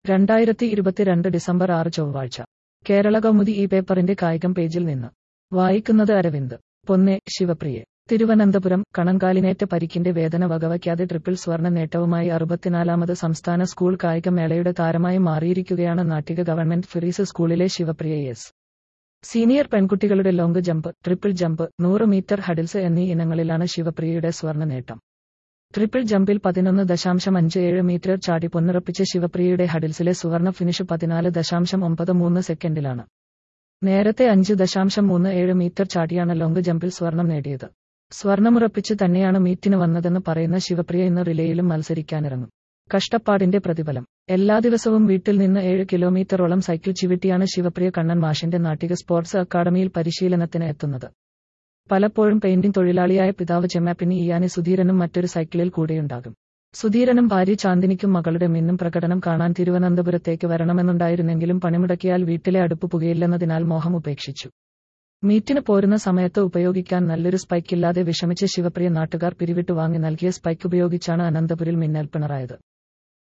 രണ്ടായിരത്തി ഇരുപത്തിരണ്ട് ഡിസംബർ ആറ് ചൊവ്വാഴ്ച കേരള കൗമുദി ഈ പേപ്പറിന്റെ കായികം പേജിൽ നിന്ന് വായിക്കുന്നത് അരവിന്ദ് പൊന്നെ ശിവപ്രിയെ തിരുവനന്തപുരം കണങ്കാലിനേറ്റ പരിക്കിന്റെ വേദന വകവയ്ക്കാതെ ട്രിപ്പിൾ സ്വർണ്ണ നേട്ടവുമായി അറുപത്തിനാലാമത് സംസ്ഥാന സ്കൂൾ കായികമേളയുടെ താരമായി മാറിയിരിക്കുകയാണ് നാട്ടിക ഗവൺമെന്റ് ഫിറീസ് സ്കൂളിലെ ശിവപ്രിയ എസ് സീനിയർ പെൺകുട്ടികളുടെ ലോങ് ജമ്പ് ട്രിപ്പിൾ ജമ്പ് നൂറ് മീറ്റർ ഹഡിൽസ് എന്നീ ഇനങ്ങളിലാണ് ശിവപ്രിയയുടെ സ്വർണ്ണ നേട്ടം ട്രിപ്പിൾ ജമ്പിൽ പതിനൊന്ന് ദശാംശം അഞ്ച് ഏഴ് മീറ്റർ ചാടി പൊന്നുറപ്പിച്ച ശിവപ്രിയയുടെ ഹഡിൽസിലെ സുവർണ ഫിനിഷ് പതിനാല് ദശാംശം ഒമ്പത് മൂന്ന് സെക്കൻഡിലാണ് നേരത്തെ അഞ്ച് ദശാംശം മൂന്ന് ഏഴ് മീറ്റർ ചാടിയാണ് ലോങ് ജമ്പിൽ സ്വർണം നേടിയത് സ്വർണമുറപ്പിച്ച് തന്നെയാണ് മീറ്റിന് വന്നതെന്ന് പറയുന്ന ശിവപ്രിയ ഇന്ന് റിലേയിലും മത്സരിക്കാനിറങ്ങും കഷ്ടപ്പാടിന്റെ പ്രതിഫലം എല്ലാ ദിവസവും വീട്ടിൽ നിന്ന് ഏഴ് കിലോമീറ്ററോളം സൈക്കിൾ ചുവട്ടിയാണ് ശിവപ്രിയ കണ്ണൻ മാഷിന്റെ നാട്ടിക സ്പോർട്സ് അക്കാദമിയിൽ പരിശീലനത്തിന് എത്തുന്നത് പലപ്പോഴും പെയിന്റിംഗ് തൊഴിലാളിയായ പിതാവ് ചെമ്മാപ്പിനി ഇയാനി സുധീരനും മറ്റൊരു സൈക്കിളിൽ കൂടെയുണ്ടാകും സുധീരനും ഭാര്യ ചാന്ദിനിക്കും മകളുടെ മിന്നും പ്രകടനം കാണാൻ തിരുവനന്തപുരത്തേക്ക് വരണമെന്നുണ്ടായിരുന്നെങ്കിലും പണിമുടക്കിയാൽ വീട്ടിലെ അടുപ്പ് പുകയില്ലെന്നതിനാൽ മോഹം ഉപേക്ഷിച്ചു മീറ്റിന് പോരുന്ന സമയത്ത് ഉപയോഗിക്കാൻ നല്ലൊരു സ്പൈക്കില്ലാതെ വിഷമിച്ച ശിവപ്രിയ നാട്ടുകാർ പിരിവിട്ടു വാങ്ങി നൽകിയ സ്പൈക്ക് ഉപയോഗിച്ചാണ് അനന്തപുരിൽ മിന്നൽ പിണറായത്